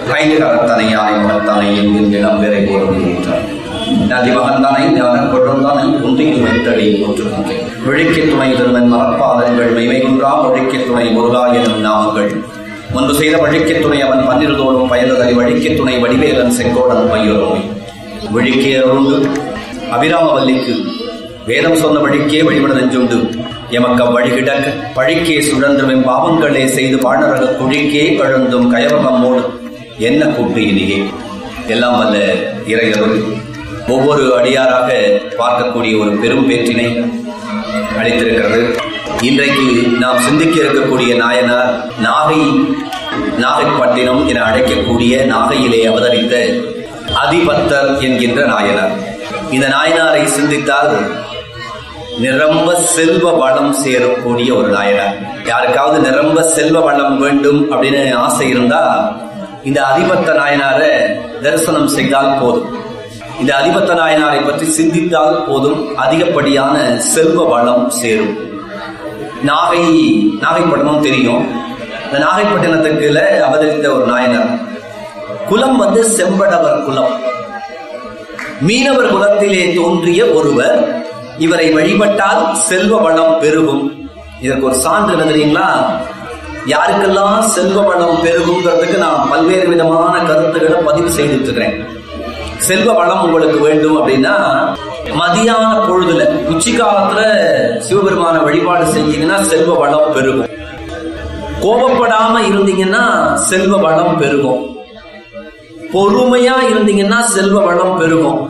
ஐந்து கரத்தனையாய் முகத்தனை என்கின்ற நம்பெறை போடுகின்றார் நதி மகந்தனை ஞான கொழுந்தானை குன்றியில் வைத்தடி போற்றுகின்றேன் விழிக்கு துணை திருவன் மரப்பாதங்கள் மெய்மை குன்றா ஒழிக்கு துணை முருகா எனும் நாமங்கள் முன்பு செய்த வழிக்கு துணை அவன் பன்னிருதோடும் பயலுதலை வழிக்கு துணை வடிவேலன் செங்கோடன் மையொருமை விழிக்கே அருள் அபிராமவல்லிக்கு வேதம் சொன்ன வழிக்கே வழிபட நெஞ்சுண்டு எமக்க வழிகிடக்க பழிக்கே சுழன்றும் பாவங்களே செய்து வாழரக குழிக்கே கழுந்தும் கயவகம்மோடு என்ன கூட்டியினியே எல்லாம் வல்ல இறையருள் ஒவ்வொரு அடியாராக பார்க்கக்கூடிய ஒரு பெரும் பேற்றினை அளித்திருக்கிறது இன்றைக்கு நாம் சிந்திக்க இருக்கக்கூடிய நாயனார் நாகை நாகைப்பட்டினம் என அழைக்கக்கூடிய நாகையிலே அவதரித்த அதிபத்தர் என்கின்ற நாயனார் இந்த நாயனாரை சிந்தித்தால் நிரம்ப செல்வ வளம் சேரக்கூடிய ஒரு நாயனார் யாருக்காவது நிரம்ப செல்வ வளம் வேண்டும் அப்படின்னு ஆசை இருந்தா இந்த அதிபத்த நாயனாரை தரிசனம் செய்தால் போதும் இந்த அதிபத்த நாயனாரை பற்றி சிந்தித்தால் போதும் அதிகப்படியான செல்வ வளம் சேரும் நாகை நாகைப்பட்டினம் தெரியும் இந்த நாகைப்பட்டினத்துக்குள்ள அவதரித்த ஒரு நாயனார் குலம் வந்து செம்படவர் குலம் மீனவர் குலத்திலே தோன்றிய ஒருவர் இவரை வழிபட்டால் செல்வ வளம் பெருகும் இதற்கு ஒரு சான்று என்ன தெரியுங்களா யாருக்கெல்லாம் செல்வ வளம் பெருகுங்கிறதுக்கு நான் பல்வேறு விதமான கருத்துக்களை பதிவு செய்துட்டு இருக்கிறேன் செல்வ வளம் உங்களுக்கு வேண்டும் அப்படின்னா மதியான பொழுதுல உச்சி காலத்துல சிவபெருமான வழிபாடு செஞ்சீங்கன்னா செல்வ வளம் பெருகும் கோபப்படாம இருந்தீங்கன்னா செல்வ வளம் பெருகும் பொறுமையா இருந்தீங்கன்னா செல்வ வளம் பெருகும்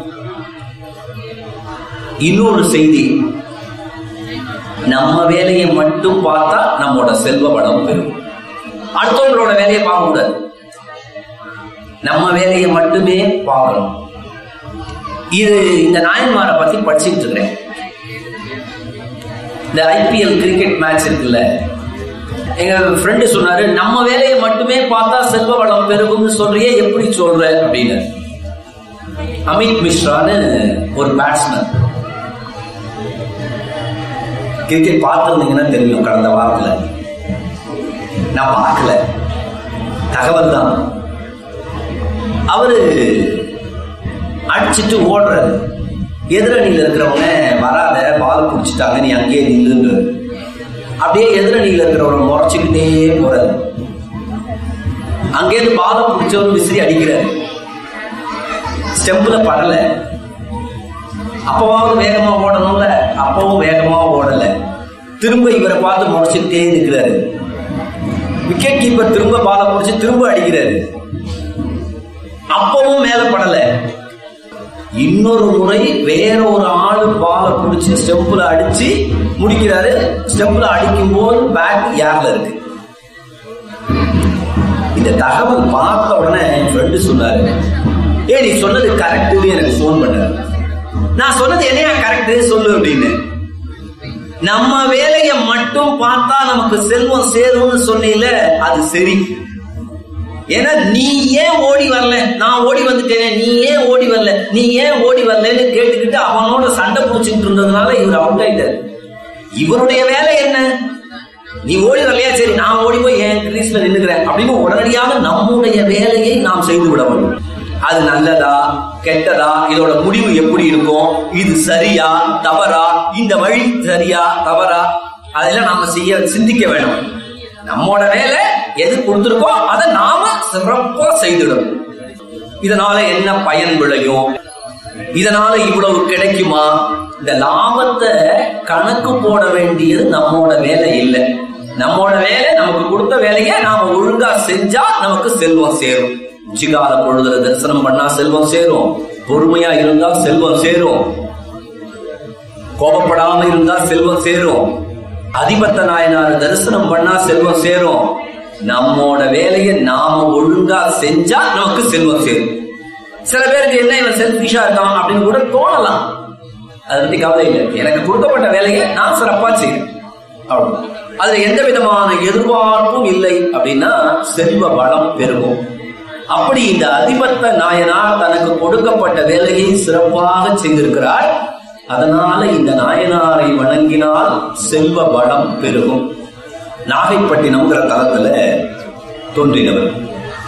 இன்னொரு செய்தி நம்ம வேலையை மட்டும் பார்த்தா நம்மோட செல்வ வளம் பெருகும் அடுத்தவங்களோட வேலையை பார்க்க கூடாது நம்ம வேலையை மட்டுமே பார்க்கணும் இது இந்த நாயன்மாரை பத்தி படிச்சுட்டு இருக்கிறேன் இந்த ஐபிஎல் கிரிக்கெட் மேட்ச் இருக்குல்ல எங்க ஃப்ரெண்டு சொன்னாரு நம்ம வேலையை மட்டுமே பார்த்தா செல்வ வளம் பெருகும்னு சொல்றியே எப்படி சொல்ற அப்படின்னு அமித் மிஸ்ரான்னு ஒரு பேட்ஸ்மேன் கிரிக்கெட் பார்த்துருந்தீங்கன்னா தெரியும் கடந்த வாரத்துல நான் பார்க்கல தகவல் தான் அவரு அடிச்சிட்டு ஓடுறாரு எதிரணியில் இருக்கிறவங்க வராத பால் பிடிச்சிட்டாங்க நீ அங்கேயே நில்லுன்றாரு அப்படியே எதிரணியில் இருக்கிறவரை முறைச்சிக்கிட்டே போறாரு அங்கேயிருந்து பாலை பிடிச்சவரு விசிறி அடிக்கிறாரு ஸ்டெம்புல படல அப்பவாவது வேகமா ஓடணும்ல அப்பவும் வேகமா ஓடல திரும்ப இவரை பார்த்து முறைச்சிக்கிட்டே நிற்கிறாரு விக்கெட் கீப்பர் திரும்ப பாலை பிடிச்சி திரும்ப அடிக்கிறாரு அப்பவும் மேல படல இன்னொரு முறை வேற ஒரு ஆளு பாலை பிடிச்சி ஸ்டெம்புல அடிச்சு முடிக்கிறாரு ஸ்டெம்புல அடிக்கும் போது பேட் ஏர்ல இருக்கு இந்த தகவல் பார்த்த உடனே என் ஃப்ரெண்டு சொன்னாரு ஏ நீ சொன்னது கரெக்ட் எனக்கு ஃபோன் பண்ணாரு நான் சொன்னது என்னையா கரெக்ட் சொல்லு அப்படின்னு நம்ம வேலையை மட்டும் பார்த்தா நமக்கு செல்வம் சேரும்னு சொன்னீல அது சரி ஏன்னா நீ ஏன் ஓடி வரல நான் ஓடி வந்துட்டேன் நீ ஏன் ஓடி வரல நீ ஏன் ஓடி வரலன்னு கேட்டுக்கிட்டு அவனோட சண்டை பிடிச்சிட்டு இருந்ததுனால இவர் அவுட் ஆயிட்டாரு இவருடைய வேலை என்ன நீ ஓடி வரலையா சரி நான் ஓடி போய் என் கிரீஸ்ல நின்னுக்கிறேன் அப்படின்னு உடனடியாக நம்முடைய வேலையை நாம் செய்து விட வேண்டும் அது நல்லதா கெட்டதா இதோட முடிவு எப்படி இருக்கும் இது சரியா தவறா இந்த வழி சரியா தவறா அதெல்லாம் நாம செய்ய சிந்திக்க வேணும் நம்மோட வேலை எது கொடுத்துருக்கோ அதை நாம சிறப்பா செய்திடணும் இதனால என்ன பயன் விளையும் இதனால இவ்வளவு கிடைக்குமா இந்த லாபத்தை கணக்கு போட வேண்டியது நம்மோட வேலை இல்லை நம்மோட வேலை நமக்கு கொடுத்த வேலையை நாம ஒழுங்கா செஞ்சா நமக்கு செல்வம் சேரும் உச்சிகால பொழுதுல தரிசனம் பண்ணா செல்வம் சேரும் பொறுமையா இருந்தா செல்வம் சேரும் கோபப்படாம இருந்தா செல்வம் சேரும் அதிபத்த நாயனார் தரிசனம் பண்ணா செல்வம் சேரும் நம்மோட வேலையை நாம ஒழுங்கா செஞ்சா நமக்கு செல்வம் சேரும் சில பேருக்கு என்ன இவன் செல்பிஷா இருக்கான் அப்படின்னு கூட தோணலாம் அதை பத்தி கவலை இல்லை எனக்கு கொடுக்கப்பட்ட வேலையை நான் சிறப்பா செய்யறேன் அவ்வளவு அதுல எந்த விதமான எதிர்பார்ப்பும் இல்லை அப்படின்னா செல்வ வளம் பெருகும் அப்படி இந்த அதிபத்த நாயனார் தனக்கு கொடுக்கப்பட்ட வேலையை சிறப்பாக செய்திருக்கிறார் அதனால இந்த நாயனாரை வணங்கினால் செல்வ வளம் பெருகும் நாகைப்பட்டினம்ங்கிற தலத்துல தோன்றினவர்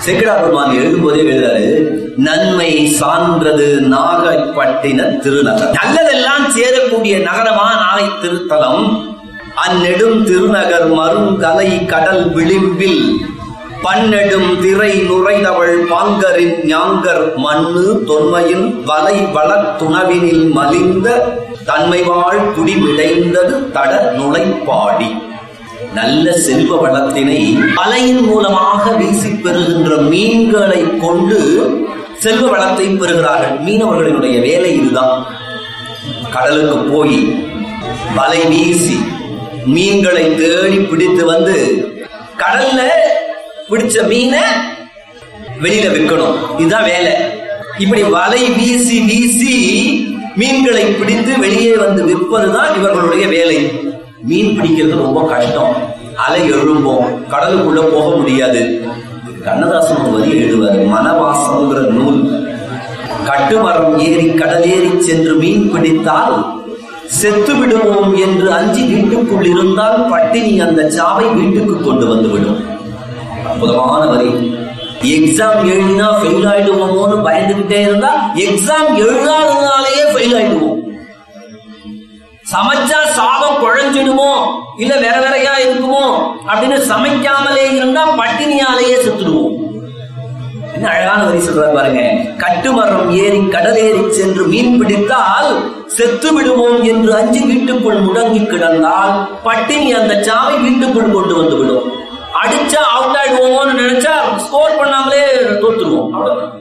செக்கடா பெருமான் எழுதும்போதே எழுதாரு நன்மை சான்றது நாகைப்பட்டின திருநகர் நல்லதெல்லாம் சேரக்கூடிய நகரமா நாகை திருத்தலம் அந்நெடும் திருநகர் மருங்கலை கடல் விளிம்பில் பன்னெடும் திரை நுரைதவள் பாங்கரின் ஞாங்கர் மண்ணு தொன்மையின் வலை வளத்துணவினில் மலிந்த தன்மை வாழ் குடி விளைந்தது தட நுழைப்பாடி நல்ல செல்வ வளத்தினை அலையின் மூலமாக வீசி பெறுகின்ற மீன்களை கொண்டு செல்வ வளத்தை பெறுகிறார்கள் மீனவர்களினுடைய வேலை இதுதான் கடலுக்கு போய் வலை வீசி மீன்களை தேடி பிடித்து வந்து கடல்ல பிடிச்ச மீனை வெளியில விற்கணும் இதுதான் வேலை இப்படி வலை வீசி வீசி மீன்களை பிடித்து வெளியே வந்து விற்பதுதான் இவர்களுடைய வேலை மீன் பிடிக்கிறது ரொம்ப கஷ்டம் அலை எழும்போம் கடலுக்குள்ள போக முடியாது கண்ணதாசன் ஒரு வரி எழுதுவார் மனவாசம்ங்கிற நூல் கட்டுமரம் ஏறி கடலேறி சென்று மீன் பிடித்தால் செத்து விடுவோம் என்று அஞ்சி வீட்டுக்குள் இருந்தால் பட்டினி அந்த சாவை வீட்டுக்கு கொண்டு வந்து விடும் அற்புதமான வரி எக்ஸாம் எழுதினா ஃபெயில் ஆயிடுவோமோன்னு பயந்துகிட்டே இருந்தா எக்ஸாம் எழுதாததுனாலேயே ஃபெயில் ஆயிடுவோம் சமைச்சா சாதம் குழஞ்சிடுமோ இல்ல வேற வேறையா இருக்குமோ அப்படின்னு சமைக்காமலே இருந்தா பட்டினியாலேயே செத்துடுவோம் என்ன அழகான வரி சொல்றாரு பாருங்க கட்டுமரம் ஏறி கடலேறி சென்று மீன் பிடித்தால் செத்து விடுவோம் என்று அஞ்சு வீட்டுக்குள் முடங்கி கிடந்தால் பட்டினி அந்த சாவை வீட்டுக்குள் கொண்டு வந்து விடும் அடிச்சா அவுட் ஆயிடுவோமோன்னு நினைச்சா ஸ்கோர் பண்ணாமலே தோத்துருவோம் அவ்வளவுதான்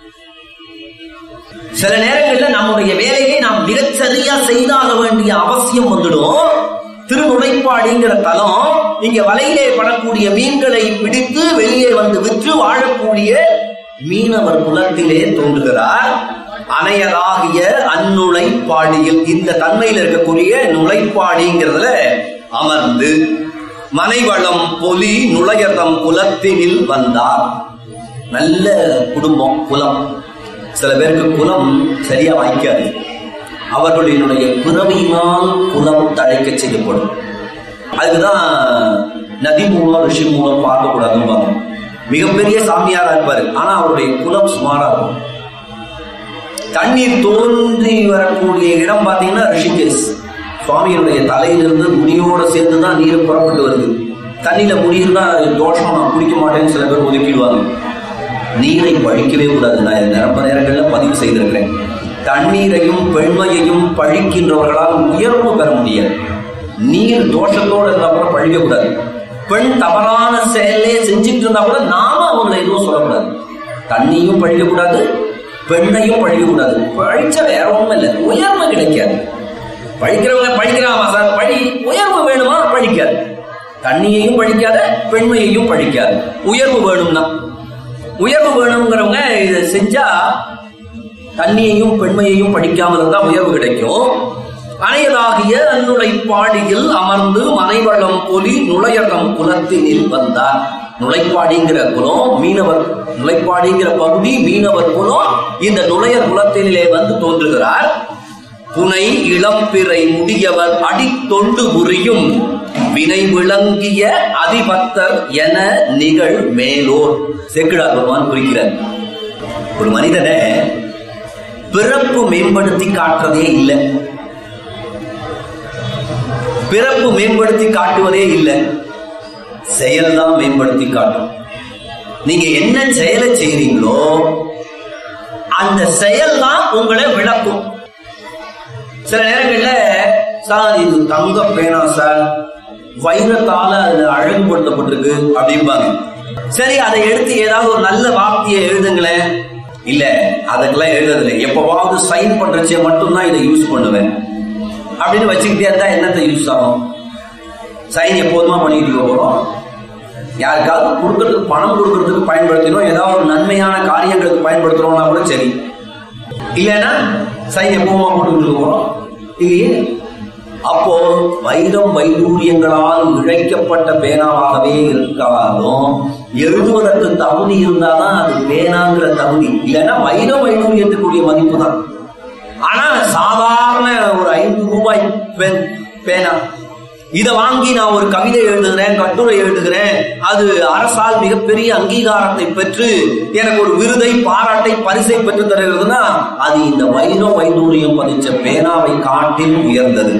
சில நேரங்கள்ல நம்முடைய வேலையை நாம் மிகச்சரியா செய்தாக வேண்டிய அவசியம் வந்துடும் திருநுழைப்பாடிங்கிற தலம் இங்க வலையிலே படக்கூடிய மீன்களை பிடித்து வெளியே வந்து விற்று வாழக்கூடிய மீனவர் குலத்திலே தோன்றுகிறார் அணையலாகிய அந்நுழைப்பாடியில் இந்த தன்மையில் இருக்கக்கூடிய நுழைப்பாடிங்கிறதுல அமர்ந்து மனைவளம் பொலி நுழையதம் குலத்தினில் வந்தார் நல்ல குடும்பம் குலம் சில பேருக்கு குலம் சரியா வாய்க்காது அவர்களுடைய பிறவியினால் குலம் தழைக்க செய்யப்படும் அதுக்குதான் நதி மூலம் ரிஷி மூலம் பார்க்கக்கூடாதுன்னு மிகப்பெரிய சாமியாரா இருப்பாரு ஆனா அவருடைய குலம் சுமாரா இருக்கும் தண்ணீர் தோன்றி வரக்கூடிய இடம் பாத்தீங்கன்னா ரிஷிகேஷ் சுவாமியினுடைய தலையிலிருந்து முடியோட சேர்ந்து தான் நீர் புறப்பட்டு வருது தண்ணியில முடி இருந்தா தோஷம் நான் குடிக்க மாட்டேன்னு சில பேர் ஒதுக்கிடுவாங்க நீரை பழிக்கவே கூடாது நான் இந்த நிரம்ப நேரங்கள்ல பதிவு செய்திருக்கிறேன் தண்ணீரையும் பெண்மையையும் பழிக்கின்றவர்களால் உயர்வு பெற முடியாது நீர் தோஷத்தோடு இருந்தா கூட பழிக்க கூடாது பெண் தவறான செயலே செஞ்சுட்டு இருந்தா கூட நாம அவங்களை எதுவும் சொல்லக்கூடாது தண்ணியும் பழிக்க கூடாது பெண்ணையும் பழிக்க கூடாது பழிச்ச வேற ஒண்ணும் இல்லை உயர்வு கிடைக்காது பழிக்கிறவங்க பழிக்கிறாமா சார் பழி உயர்வு வேணுமா பழிக்காது தண்ணியையும் பழிக்காத பெண்மையையும் பழிக்காது உயர்வு வேணும்னா உயர்வு வேணுங்கிறவங்க இதை செஞ்சா தண்ணியையும் பெண்மையையும் படிக்காமல் இருந்தா உயர்வு கிடைக்கும் அணையதாகிய அந்நுழை பாடியில் அமர்ந்து மனைவளம் பொலி நுழையகம் குலத்தினில் வந்தார் நுழைப்பாடிங்கிற குலம் மீனவர் நுழைப்பாடிங்கிற பகுதி மீனவர் குலம் இந்த நுழையர் குலத்தினிலே வந்து தோன்றுகிறார் புனை இளம்பிறை முடியவர் அடித்தொண்டு புரியும் வினை விளங்கிய அதிபக்தர் என நிகழ் மேலோர் செக்கிடார் பகவான் குறிக்கிறார் ஒரு மனிதனை பிறப்பு மேம்படுத்தி காட்டுறதே இல்லை பிறப்பு மேம்படுத்தி காட்டுவதே இல்லை செயல் தான் மேம்படுத்தி காட்டும் நீங்க என்ன செயலை செய்றீங்களோ அந்த செயல் தான் உங்களை விளக்கும் சில நேரங்கள்ல சார் இது தங்க பேனா சார் வைரத்தால அது அழகுபடுத்தப்பட்டிருக்கு அப்படிம்பாங்க சரி அதை எடுத்து ஏதாவது ஒரு நல்ல வார்த்தையை எழுதுங்களேன் இல்ல அதுக்கெல்லாம் எழுதுறதில்ல எப்பவாவது சைன் பண்றச்சே மட்டும்தான் இதை யூஸ் பண்ணுவேன் அப்படின்னு வச்சுக்கிட்டே இருந்தா என்னத்தை யூஸ் ஆகும் சைன் எப்போதுமா பண்ணிட்டு இருக்க போறோம் யாருக்காவது கொடுக்கறதுக்கு பணம் கொடுக்கறதுக்கு பயன்படுத்தினோம் ஏதாவது ஒரு நன்மையான காரியங்களுக்கு பயன்படுத்துறோம்னா கூட சரி இல்லைன்னா சைன் எப்பவுமா போட்டுக்கிட்டு இருக்க போறோம் இல்லையே அப்போ வைரம் வைடூரியங்களால் இழைக்கப்பட்ட பேனாவாகவே இருக்காலும் எழுதுவதற்கு தகுதி இருந்தாதான் அது பேனாங்கிற தகுதி இல்லைன்னா வைரம் வைடூரியத்துக்குரிய மதிப்பு தான் ஆனா சாதாரண ஒரு ஐந்து ரூபாய் பென் பேனா இதை வாங்கி நான் ஒரு கவிதை எழுதுகிறேன் கட்டுரை எழுதுகிறேன் அது அரசால் மிகப்பெரிய அங்கீகாரத்தை பெற்று எனக்கு ஒரு விருதை பாராட்டை பரிசை பெற்று தருகிறதுனா அது இந்த வைர வைடூரியம் பதிச்ச பேனாவை காட்டில் உயர்ந்தது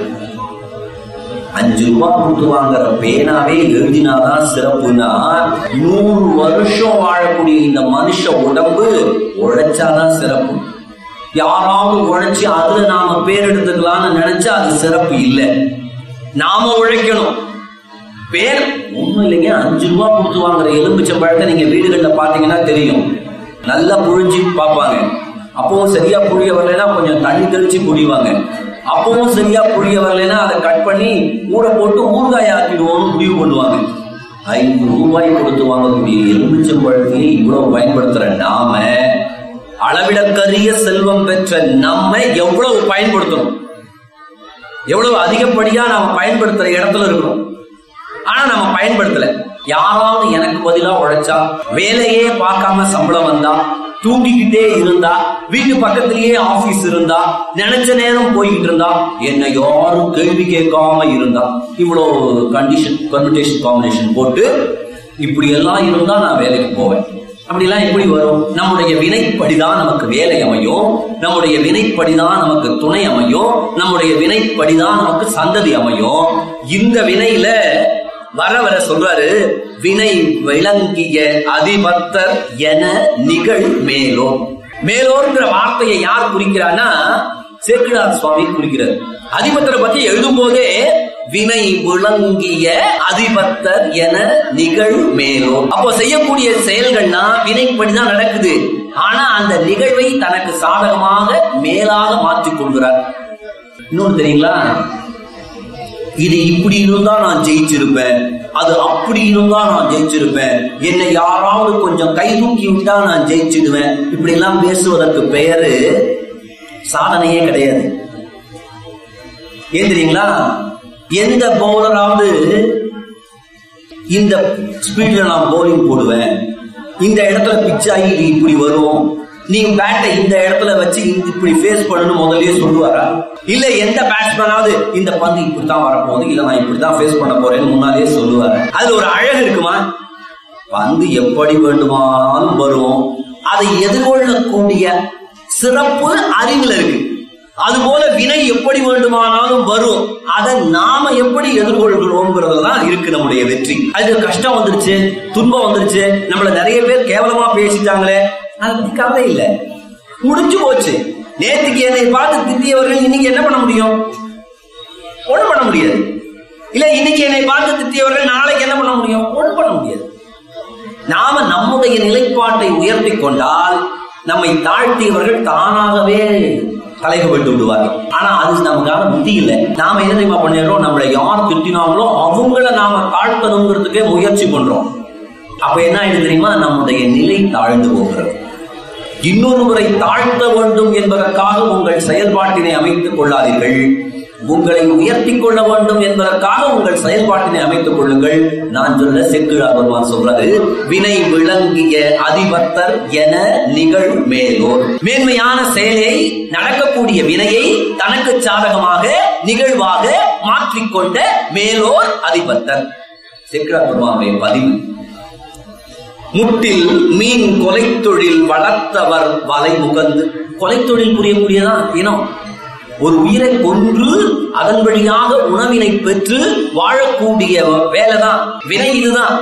அஞ்சு ரூபாய் கொடுத்து வாங்குற பேனாவே எழுதினாதான் சிறப்புனா நூறு வருஷம் வாழக்கூடிய இந்த மனுஷ உடம்பு உழைச்சாதான் சிறப்பு யாராவது உழைச்சு அதுல நாம பேர் எடுத்துக்கலாம்னு நினைச்சா அது சிறப்பு இல்லை நாம உழைக்கணும் பேர் ஒண்ணும் இல்லைங்க அஞ்சு ரூபா கொடுத்து வாங்குற எலும்பிச்சை பழத்தை நீங்க வீடுகள்ல பாத்தீங்கன்னா தெரியும் நல்லா புழிஞ்சு பார்ப்பாங்க அப்பவும் சரியா புழிய வரலைன்னா கொஞ்சம் தண்ணி தெளிச்சு புழிவாங்க அப்பவும் சரியா புழிய வரலைன்னா அதை கட் பண்ணி ஊற போட்டு ஊறுகாய் ஆக்கிடுவோம்னு முடிவு பண்ணுவாங்க ஐந்து ரூபாய் கொடுத்து வாங்கக்கூடிய எலுமிச்சம் பழத்தையே இவ்வளவு பயன்படுத்துற நாம அளவிடக்கரிய செல்வம் பெற்ற நம்ம எவ்வளவு பயன்படுத்தணும் எவ்வளவு அதிகப்படியா நாம பயன்படுத்துற இடத்துல இருக்கிறோம் ஆனா நம்ம பயன்படுத்தல யாராவது எனக்கு பதிலா உழைச்சா வேலையே பார்க்காம சம்பளம் வந்தா தூங்கிக்கிட்டே இருந்தா வீட்டு பக்கத்திலேயே ஆபீஸ் இருந்தா நினைச்ச நேரம் போய்கிட்டு இருந்தா என்ன யாரும் கேள்வி கேட்காம இருந்தா இவ்வளவு கண்டிஷன் கன்வர்டேஷன் காம்பினேஷன் போட்டு இப்படி எல்லாம் இருந்தா நான் வேலைக்கு போவேன் அப்படிலாம் எப்படி வரும் நம்முடைய வினைப்படிதான் நமக்கு வேலை அமையும் நம்முடைய வினைப்படிதான் நமக்கு துணை அமையும் நம்முடைய வினைப்படிதான் நமக்கு சந்ததி அமையும் இந்த வினையில வர வர சொல்றாரு வினை விளங்கிய அதிபத்தர் என நிகழ் மேலோர் மேலோர்ங்கிற வார்த்தையை யார் குறிக்கிறான்னா சேக்கிழார் சுவாமி குறிக்கிறார் அதிபத்தரை பத்தி எழுதும் போதே வினை விளங்கிய அதிபத்தர் என நிகழ் மேலோர் அப்போ செய்யக்கூடிய செயல்கள்னா வினைப்படிதான் நடக்குது ஆனா அந்த நிகழ்வை தனக்கு சாதகமாக மேலாக மாற்றிக் கொள்கிறார் இன்னொன்னு தெரியுங்களா இது இப்படி இருந்தா நான் ஜெயிச்சிருப்பேன் அது அப்படி இருந்தா நான் ஜெயிச்சிருப்பேன் என்னை யாராவது கொஞ்சம் கை தூக்கி விட்டா நான் ஜெயிச்சிடுவேன் இப்படி எல்லாம் பேசுவதற்கு பெயரு சாதனையே கிடையாது ஏன் தெரியுங்களா எந்த பவுலராவது இந்த ஸ்பீட்ல நான் பவுலிங் போடுவேன் இந்த இடத்துல பிச் ஆகி இது இப்படி வரும் நீங்க பேட்டை இந்த இடத்துல வச்சு இப்படி ஃபேஸ் பண்ணணும் முதல்லயே சொல்லுவாரா இல்ல எந்த பேட்ஸ்மேனாவது இந்த பந்து இப்படித்தான் வரப்போகுது இல்ல நான் இப்படித்தான் ஃபேஸ் பண்ண போறேன்னு முன்னாலேயே சொல்லுவாரு அதுல ஒரு அழகு இருக்குமா பந்து எப்படி வேண்டுமானாலும் வரும் அதை எதிர்கொள்ளக்கூடிய சிறப்பு அறிவுல இருக்கு அதுபோல வினை எப்படி வேண்டுமானாலும் வரும் அதை நாம எப்படி எதிர்கொள்கிறோம்ங்கிறதுதான் இருக்கு நம்முடைய வெற்றி அது கஷ்டம் வந்துருச்சு துன்பம் வந்துருச்சு நம்மள நிறைய பேர் கேவலமா பேசிட்டாங்களே அது பத்தி கவலை இல்லை முடிஞ்சு போச்சு நேத்துக்கு என்னை பார்த்து திட்டியவர்கள் இன்னைக்கு என்ன பண்ண முடியும் ஒண்ணும் பண்ண முடியாது இல்ல இன்னைக்கு என்னை பார்த்து திட்டியவர்கள் நாளைக்கு என்ன பண்ண முடியும் ஒண்ணும் பண்ண முடியாது நாம நம்முடைய நிலைப்பாட்டை உயர்த்தி கொண்டால் நம்மை தாழ்த்தியவர்கள் தானாகவே தலைகப்பட்டு விடுவார்கள் ஆனா அது நமக்கான புத்தி இல்லை நாம என்ன தெரியுமா பண்ணிடுறோம் நம்மளை யார் திட்டினாங்களோ அவங்கள நாம தாழ்த்தணுங்கிறதுக்கே முயற்சி பண்றோம் அப்ப என்ன ஆயிடுது தெரியுமா நம்முடைய நிலை தாழ்ந்து போகிறது இன்னொரு முறை தாழ்த்த வேண்டும் என்பதற்காக உங்கள் செயல்பாட்டினை அமைத்துக் கொள்ளாதீர்கள் உங்களை உயர்த்திக் கொள்ள வேண்டும் என்பதற்காக உங்கள் செயல்பாட்டினை அமைத்துக் கொள்ளுங்கள் நான் சொல்ல செக்குழா பெருமான் சொல்றது வினை விளங்கிய அதிபத்தர் என நிகழ் மேலோர் மேன்மையான செயலை நடக்கக்கூடிய வினையை தனக்கு சாதகமாக நிகழ்வாக மாற்றிக்கொண்ட மேலோர் அதிபத்தர் செக்குழா பெருமானுடைய பதிவு முட்டில் மீன் கொலைத்தொழில் வளர்த்தவர் வலை முகந்து கொலைத்தொழில் புரியக்கூடியதான் இனம் ஒரு உயிரை கொன்று அதன் வழியாக உணவினை பெற்று வாழக்கூடிய வேலைதான் வினை இதுதான்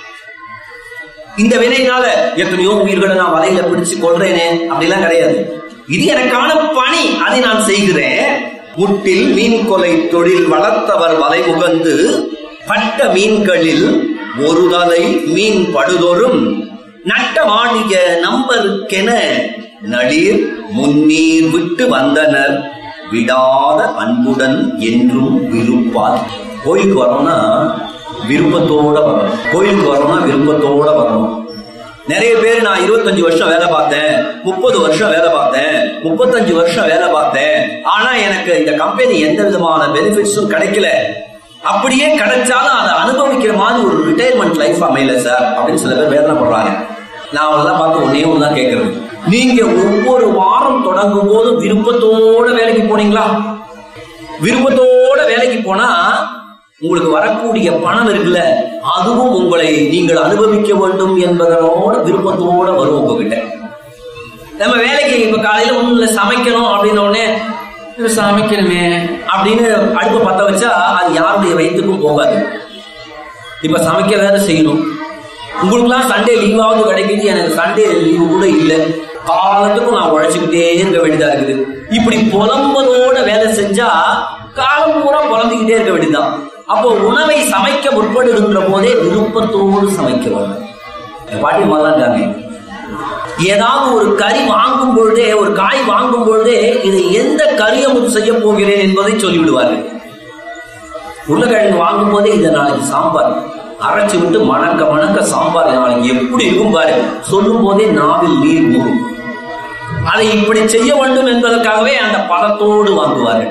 இந்த வினையினால எத்தனையோ உயிர்களை நான் வலையில பிடிச்சு கொள்றேனே அப்படிலாம் கிடையாது இது எனக்கான பணி அதை நான் செய்கிறேன் முட்டில் மீன் கொலை தொழில் வளர்த்தவர் வலை முகந்து பட்ட மீன்களில் ஒரு தலை மீன் படுதொரும் நட்ட வாணிக நம்பருக்கென நளிர் முன்னீர் விட்டு வந்தனர் விடாத அன்புடன் என்றும் விருப்பார் கோயிலுக்கு வரோம்னா விருப்பத்தோட வரணும் கோயிலுக்கு வரோம்னா விருப்பத்தோட வரணும் நிறைய பேர் நான் இருபத்தஞ்சு வருஷம் வேலை பார்த்தேன் முப்பது வருஷம் வேலை பார்த்தேன் முப்பத்தஞ்சு வருஷம் வேலை பார்த்தேன் ஆனா எனக்கு இந்த கம்பெனி எந்த விதமான பெனிஃபிட்ஸும் கிடைக்கல அப்படியே கிடைச்சாலும் அதை அனுபவிக்கிற மாதிரி ஒரு ரிட்டையர்மெண்ட் லைஃப் அமையல சார் அப்படின்னு சில பேர் வேதனைப்படுறாங்க நான் அவங்களெல்லாம் பார்த்து ஒன்னே ஒன்று தான் கேட்கறது நீங்க ஒவ்வொரு வாரம் தொடங்கும் போது விருப்பத்தோட வேலைக்கு போனீங்களா விருப்பத்தோட வேலைக்கு போனா உங்களுக்கு வரக்கூடிய பணம் இருக்குல்ல அதுவும் உங்களை நீங்கள் அனுபவிக்க வேண்டும் என்பதனோட விருப்பத்தோட வரும் உங்ககிட்ட நம்ம வேலைக்கு இப்ப காலையில ஒண்ணுல சமைக்கணும் அப்படின்ன உடனே "இது சமைக்கணுமே அப்படின்னு அடுப்பை பத்த வச்சா அது யாருடைய வயிற்றுக்கும் போகாது இப்ப சமைக்க வேற செய்யணும் உங்களுக்குலாம் சண்டே லீவாவது கிடைக்குது எனக்கு சண்டே லீவு கூட இல்லை காலத்துக்கும் நான் உழைச்சிக்கிட்டே இருக்க வேண்டியதா இருக்குது இப்படி புலம்பலோட வேலை செஞ்சா காலம் பூரா புலம்பிக்கிட்டே இருக்க வேண்டியதுதான் அப்போ உணவை சமைக்க முற்படுகின்ற போதே விருப்பத்தோடு சமைக்க வேண்டும் என் பாட்டி மாதிரிலாம் இருக்காங்க ஏதாவது ஒரு கறி வாங்கும் பொழுதே ஒரு காய் வாங்கும் பொழுதே இதை எந்த கரியமும் செய்ய போகிறேன் என்பதை சொல்லிவிடுவார்கள் உருளைக்கிழங்கு வாங்கும் போதே இதை நாளைக்கு சாம்பார் அரைச்சு விட்டு மணக்க மணக்க சாம்பார் நாளைக்கு எப்படி இருக்கும் பாரு சொல்லும் போதே நாவில் நீர் மூடும் அதை இப்படி செய்ய வேண்டும் என்பதற்காகவே அந்த பதத்தோடு வாங்குவார்கள்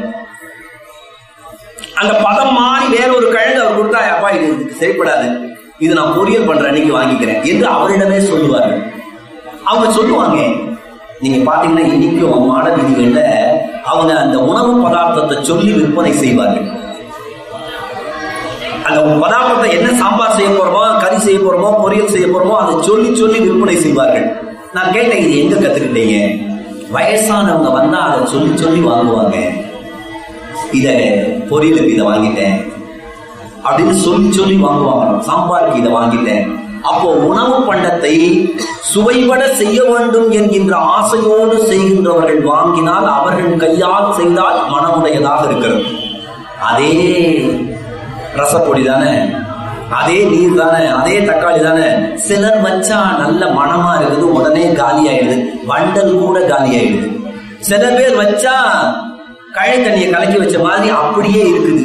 அந்த பதம் மாறி வேற ஒரு கிழங்கு அவர் கொடுத்தா அப்பா இது இதுக்கு சரிப்படாது இது நான் பொரியல் பண்ற அன்னைக்கு வாங்கிக்கிறேன் என்று அவரிடமே சொல்லுவார்கள் அவங்க சொல்லுவாங்க நீங்க பாத்தீங்கன்னா இன்னைக்கும் மாட வீதிகள்ல அவங்க அந்த உணவு பதார்த்தத்தை சொல்லி விற்பனை செய்வார்கள் அந்த பதார்த்தத்தை என்ன சாம்பார் செய்ய போறோமோ கறி செய்ய போறோமோ பொரியல் செய்ய போறோமோ அதை சொல்லி சொல்லி விற்பனை செய்வார்கள் நான் கேட்டேன் இது எங்க கத்துக்கிட்டீங்க வயசானவங்க வந்தா அதை சொல்லி சொல்லி வாங்குவாங்க இத பொரியலுக்கு இதை வாங்கிட்டேன் அப்படின்னு சொல்லி சொல்லி வாங்குவாங்க சாம்பாருக்கு இதை வாங்கிட்டேன் அப்போ உணவு பண்டத்தை சுவைபட செய்ய வேண்டும் என்கின்ற ஆசையோடு செய்கின்றவர்கள் வாங்கினால் அவர்கள் கையால் செய்தால் மனமுடையதாக இருக்கிறது அதே ரசப்பொடி தானே அதே நீர் தானே அதே தக்காளி தானே சிலர் வச்சா நல்ல மனமா இருக்குது உடனே காலி ஆயிடுது வண்டல் கூட காலி ஆயிடுது சில பேர் வச்சா கழை தண்ணியை கலக்கி வச்ச மாதிரி அப்படியே இருக்குது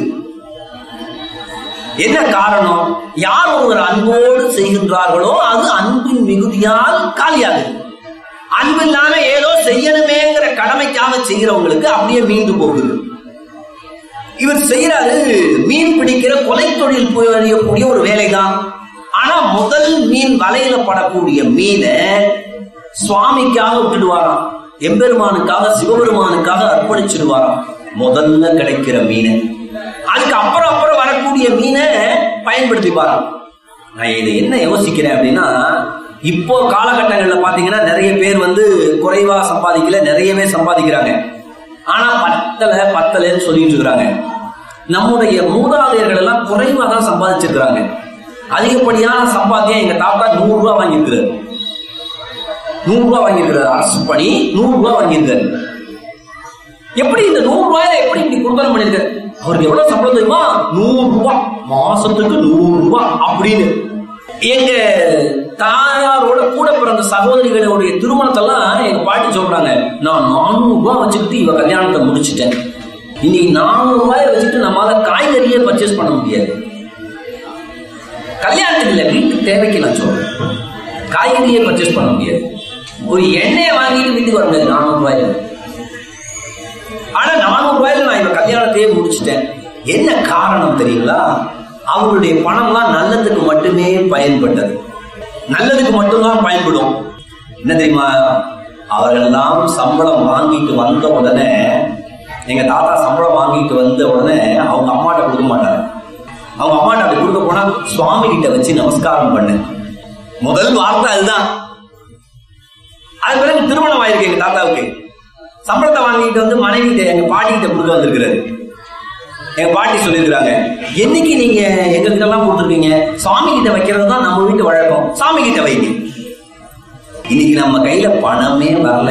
என்ன காரணம் யார் ஒருவர் அன்போடு செய்கின்றார்களோ அது அன்பின் மிகுதியால் காலியாகுது அன்பு இல்லாம ஏதோ செய்யணுமேங்கிற கடமைக்காக செய்கிறவங்களுக்கு அப்படியே மீண்டு போகுது இவர் செய்யறாரு மீன் பிடிக்கிற கொலை தொழில் புரியக்கூடிய ஒரு வேலைதான் ஆனா முதல் மீன் வலையில படக்கூடிய மீனை சுவாமிக்காக விட்டுடுவாராம் எம்பெருமானுக்காக சிவபெருமானுக்காக அர்ப்பணிச்சிடுவாராம் முதல்ல கிடைக்கிற மீனை அதுக்கு அப்புறம் அப்புறம் வரக்கூடிய மீனை பயன்படுத்திப்பாராம் நான் இதை என்ன யோசிக்கிறேன் அப்படின்னா இப்போ காலகட்டங்கள்ல பாத்தீங்கன்னா நிறைய பேர் வந்து குறைவா சம்பாதிக்கல நிறையவே சம்பாதிக்கிறாங்க ஆனா பத்தல பத்தலன்னு சொல்லிட்டு இருக்கிறாங்க நம்முடைய மூதாதையர்கள் எல்லாம் குறைவா தான் சம்பாதிச்சிருக்கிறாங்க அதிகப்படியான சம்பாத்தியம் எங்க தாத்தா நூறு ரூபாய் வாங்கியிருக்கிறார் நூறு ரூபாய் வாங்கியிருக்கிறார் அரசு பணி நூறு ரூபாய் வாங்கியிருக்காரு எப்படி இந்த நூறு ரூபாயில எப்படி இப்படி குடும்பம் பண்ணிருக்காரு அவருக்கு எவ்வளவு சம்பளம் தெரியுமா நூறு ரூபாய் மாசத்துக்கு நூறு ரூபாய் அப்படின்னு எங்க தாயாரோட கூட பிறந்த சகோதரிகளுடைய திருமணத்தெல்லாம் எங்க பாட்டி சொல்றாங்க நான் நானூறு ரூபாய் வச்சுக்கிட்டு இவ கல்யாணத்தை முடிச்சிட்டேன் இன்னைக்கு நானூறு ரூபாய் வச்சுட்டு நம்மளால காய்கறியே பர்ச்சேஸ் பண்ண முடியாது கல்யாணத்துக்கு இல்ல வீட்டு தேவைக்கு நான் சொல்றேன் காய்கறியே பர்ச்சேஸ் பண்ண முடியாது ஒரு எண்ணெயை வாங்கிட்டு வீட்டுக்கு வர முடியாது நானூறு ரூபாயில ஆனா நானூறு ரூபாயில நான் இவ கல்யாணத்தையே முடிச்சிட்டேன் என்ன காரணம் தெரியுங்களா அவங்களுடைய பணம்லாம் நல்லதுக்கு மட்டுமே பயன்பட்டது நல்லதுக்கு மட்டும்தான் பயன்படும் என்ன தெரியுமா அவர்களெல்லாம் சம்பளம் வாங்கிட்டு வந்த உடனே எங்க தாத்தா சம்பளம் வாங்கிட்டு வந்த உடனே அவங்க அம்மாட்ட கொடுக்க மாட்டாங்க அவங்க அம்மாட்ட அப்படி கொடுக்க போனா சுவாமி கிட்ட வச்சு நமஸ்காரம் பண்ணு முதல் வார்த்தை அதுதான் அது பிறகு திருமணம் ஆயிருக்கு எங்க தாத்தாவுக்கு சம்பளத்தை வாங்கிட்டு வந்து மனைவி கிட்ட எங்க பாட்டி கிட்ட கொடுக்க வந்திருக்கிறாரு எங்க பாட்டி சொல்லியிருக்கிறாங்க என்னைக்கு நீங்க எங்க கிட்ட எல்லாம் கொடுத்துருக்கீங்க சாமி கிட்ட வைக்கிறது தான் நம்ம வீட்டு வழக்கம் சாமி கிட்ட வைங்க இன்னைக்கு நம்ம கையில பணமே வரல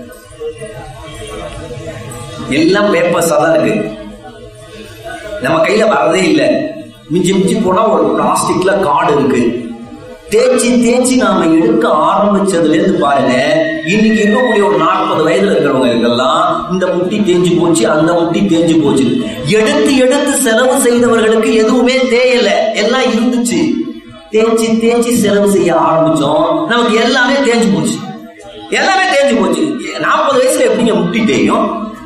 எல்லாம் பேப்பர்ஸா தான் இருக்கு நம்ம கையில வரதே இல்லை மிஞ்சி மிஞ்சி போனா ஒரு பிளாஸ்டிக்ல கார்டு இருக்கு தேய்ச்சி தேய்ச்சி நாம எடுக்க ஆரம்பிச்சதுல இருந்து பாருங்க இன்னைக்கு இருக்கக்கூடிய ஒரு நாற்பது வயதுல இருக்கிறவங்களுக்கெல்லாம் இந்த முட்டி தேஞ்சு போச்சு அந்த முட்டி தேஞ்சு போச்சு எடுத்து எடுத்து செலவு செய்தவர்களுக்கு எதுவுமே தேயல எல்லாம் இருந்துச்சு தேய்ச்சி தேய்ச்சி செலவு செய்ய ஆரம்பிச்சோம் நமக்கு எல்லாமே தேஞ்சு போச்சு எல்லாமே தேஞ்சு போச்சு நாற்பது வயசுல எப்படிங்க முட்டி தேயும்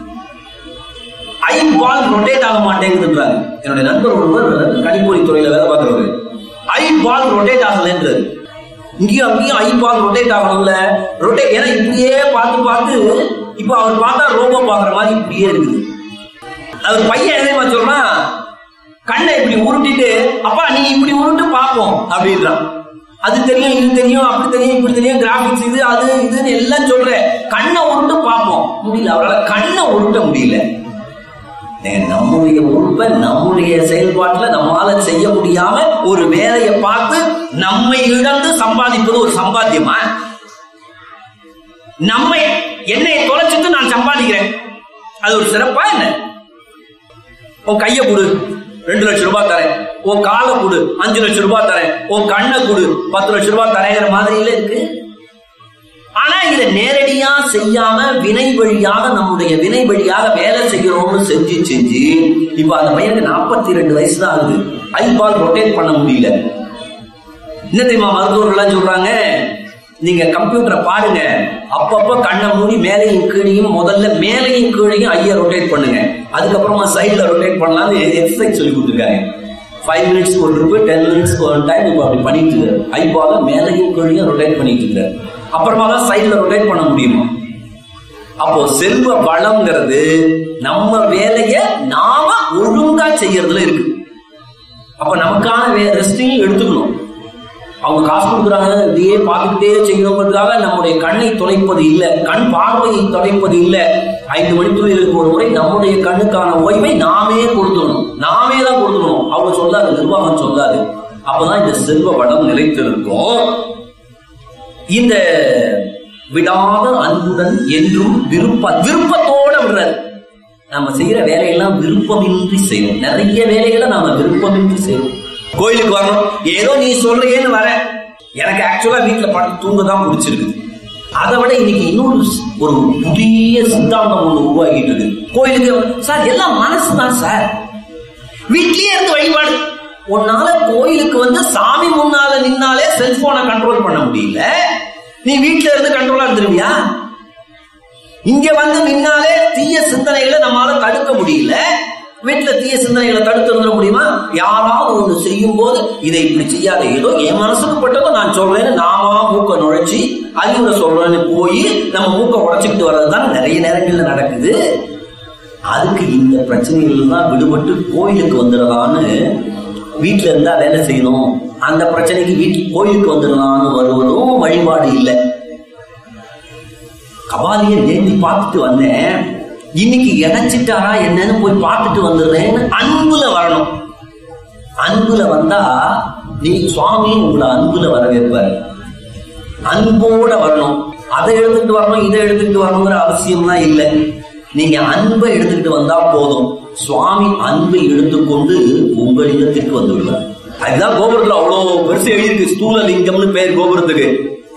ஐ பால் ரொட்டேட் ஆக மாட்டேங்குதுன்றாங்க என்னுடைய நண்பர் ஒருவர் கணிப்பொறி துறையில வேலை பார்க்கிறவர் ஐ பால் ரொட்டேட் ஆகலன்றது இங்கேயும் அங்கேயும் ஐ பால் ரொட்டேட் ஆகணும்ல ரொட்டேட் ஏன்னா இப்படியே பார்த்து பார்த்து இப்போ அவர் பார்த்தா ரோபோ பார்க்குற மாதிரி இப்படியே இருக்குது அவர் பையன் என்ன சொல்றான் கண்ணை இப்படி உருட்டிட்டு அப்பா நீ இப்படி உருட்டு பார்ப்போம் அப்படின்றான் அது தெரியும் இது தெரியும் அப்படி தெரியும் இப்படி தெரியும் கிராபிக்ஸ் இது அது இதுன்னு எல்லாம் சொல்றேன் கண்ணை உருட்டு பார்ப்போம் முடியல அவரால் கண்ணை உருட்ட முடியல ஏன் நம்முடைய உறுப்பை நம்முடைய செயல்பாட்டுல நம்மால செய்ய முடியாம ஒரு வேலையை பார்த்து நம்மை இழந்து சம்பாதிப்பது ஒரு சம்பாத்தியமா நம்மை என்னை தொலைச்சிட்டு நான் சம்பாதிக்கிறேன் அது ஒரு சிறப்பா என்ன உன் கைய கொடு ரெண்டு லட்சம் ரூபாய் தரேன் உன் காலை கொடு அஞ்சு லட்சம் ரூபாய் தரேன் உன் கண்ணை கொடு பத்து லட்சம் ரூபாய் தரேங்கிற மாதிரியில இருக்கு ஆனா இதை நேரடியா செய்யாம வினை வழியாக நம்முடைய வினை வழியாக வேலை செய்கிறோம்னு செஞ்சு செஞ்சு இப்ப அந்த பையனுக்கு நாற்பத்தி ரெண்டு வயசு தான் ஆகுது ஐபால் ரொட்டேட் பண்ண முடியல என்ன தெரியுமா மருத்துவர்கள்லாம் சொல்றாங்க நீங்க கம்ப்யூட்டரை பாருங்க அப்பப்ப கண்ணை மூடி மேலையும் கீழையும் முதல்ல மேலையும் கீழையும் ஐயா ரொட்டேட் பண்ணுங்க அதுக்கப்புறமா சைட்ல ரொட்டேட் பண்ணலாம்னு எக்ஸசைஸ் சொல்லி கொடுத்துருக்காங்க ஃபைவ் மினிட்ஸ் ஒரு ட்ரிப்பு டென் மினிட்ஸ் ஒரு டைம் இப்போ அப்படி பண்ணிட்டு இருக்காரு ஐபால மேலையும் கீழையும் ரொட்டேட் பண்ணிட்டு இருக்காரு அப்புறமா தான் சைட்ல ரொட்டேட் பண்ண முடியுமா அப்போ செல்வ வளம்ங்கிறது நம்ம வேலைய நாம ஒழுங்கா செய்யறதுல இருக்கு அப்ப நமக்கான ரெஸ்டையும் எடுத்துக்கணும் அவங்க காசு கொடுக்குறாங்க இதையே பார்த்துக்கிட்டே செய்யணுங்கிறதுக்காக நம்முடைய கண்ணை தொலைப்பது இல்லை கண் பார்வையை தொலைப்பது இல்லை ஐந்து மணித்துறைகளுக்கு ஒரு முறை நம்முடைய கண்ணுக்கான ஓய்வை நாமே கொடுத்துடணும் நாமே தான் கொடுத்துடணும் அவங்க சொல்லாது நிர்வாகம் சொல்லாது அப்பதான் இந்த செல்வ வளம் நிலைத்திருக்கும் இந்த விடாத அன்புடன் என்றும் விருப்ப விருப்பத்தோட விடுறாரு நம்ம செய்யற வேலையெல்லாம் விருப்பமின்றி செய்யணும் நிறைய வேலைகளை நாம விருப்பமின்றி செய்யணும் கோயிலுக்கு வரணும் ஏதோ நீ சொல்றியேன்னு வர எனக்கு ஆக்சுவலா வீட்டுல படுத்து தூங்க தான் பிடிச்சிருக்கு அதை விட இன்னைக்கு இன்னொரு ஒரு புதிய சித்தாந்தம் ஒண்ணு உருவாகிட்டு இருக்கு கோயிலுக்கு சார் எல்லாம் மனசு தான் சார் வீட்லயே இருந்து வழிபாடு உன்னால கோயிலுக்கு வந்து சாமி முன்னால நின்னாலே செல்போனை கண்ட்ரோல் பண்ண முடியல நீ வீட்டுல இருந்து கண்ட்ரோலா இருந்துருவியா இங்க வந்து நின்னாலே தீய சிந்தனைகளை நம்மளால தடுக்க முடியல வீட்டுல தீய சிந்தனைகளை தடுத்து இருந்துட முடியுமா யாராவது ஒண்ணு செய்யும் போது இதை இப்படி செய்யாத ஏதோ என் மனசுக்கு பட்டதோ நான் சொல்றேன்னு நாமா மூக்க நுழைச்சி அறிவுரை சொல்றேன்னு போய் நம்ம மூக்க உடைச்சிக்கிட்டு வர்றதுதான் நிறைய நேரங்கள்ல நடக்குது அதுக்கு இந்த பிரச்சனைகள் தான் விடுபட்டு கோயிலுக்கு வந்துடலான்னு வீட்டுல இருந்தா வேலை செய்யணும் அந்த பிரச்சனைக்கு வீட்டுக்கு கோயிலுக்கு வந்துடலாம்னு வருவதும் வழிபாடு இல்லை கபாலியை நேர்த்தி பார்த்துட்டு வந்தேன் இன்னைக்கு இணைச்சிட்டாரா என்னன்னு போய் பார்த்துட்டு வந்துடுறேன்னு அன்புல வரணும் அன்புல வந்தா நீ சுவாமி உங்களை அன்புல வரவேற்பாரு அன்போட வரணும் அதை எடுத்துட்டு வரணும் இதை எடுத்துட்டு வரணுங்கிற அவசியம்லாம் இல்லை நீங்க அன்பை எடுத்துக்கிட்டு வந்தா போதும் சுவாமி அன்பை எடுத்துக்கொண்டு உங்களிடத்திற்கு வந்து விடுவார் அதுதான் கோபுரத்துல அவ்வளவு பெருசு எழுதியிருக்கு ஸ்தூல லிங்கம்னு பேர் கோபுரத்துக்கு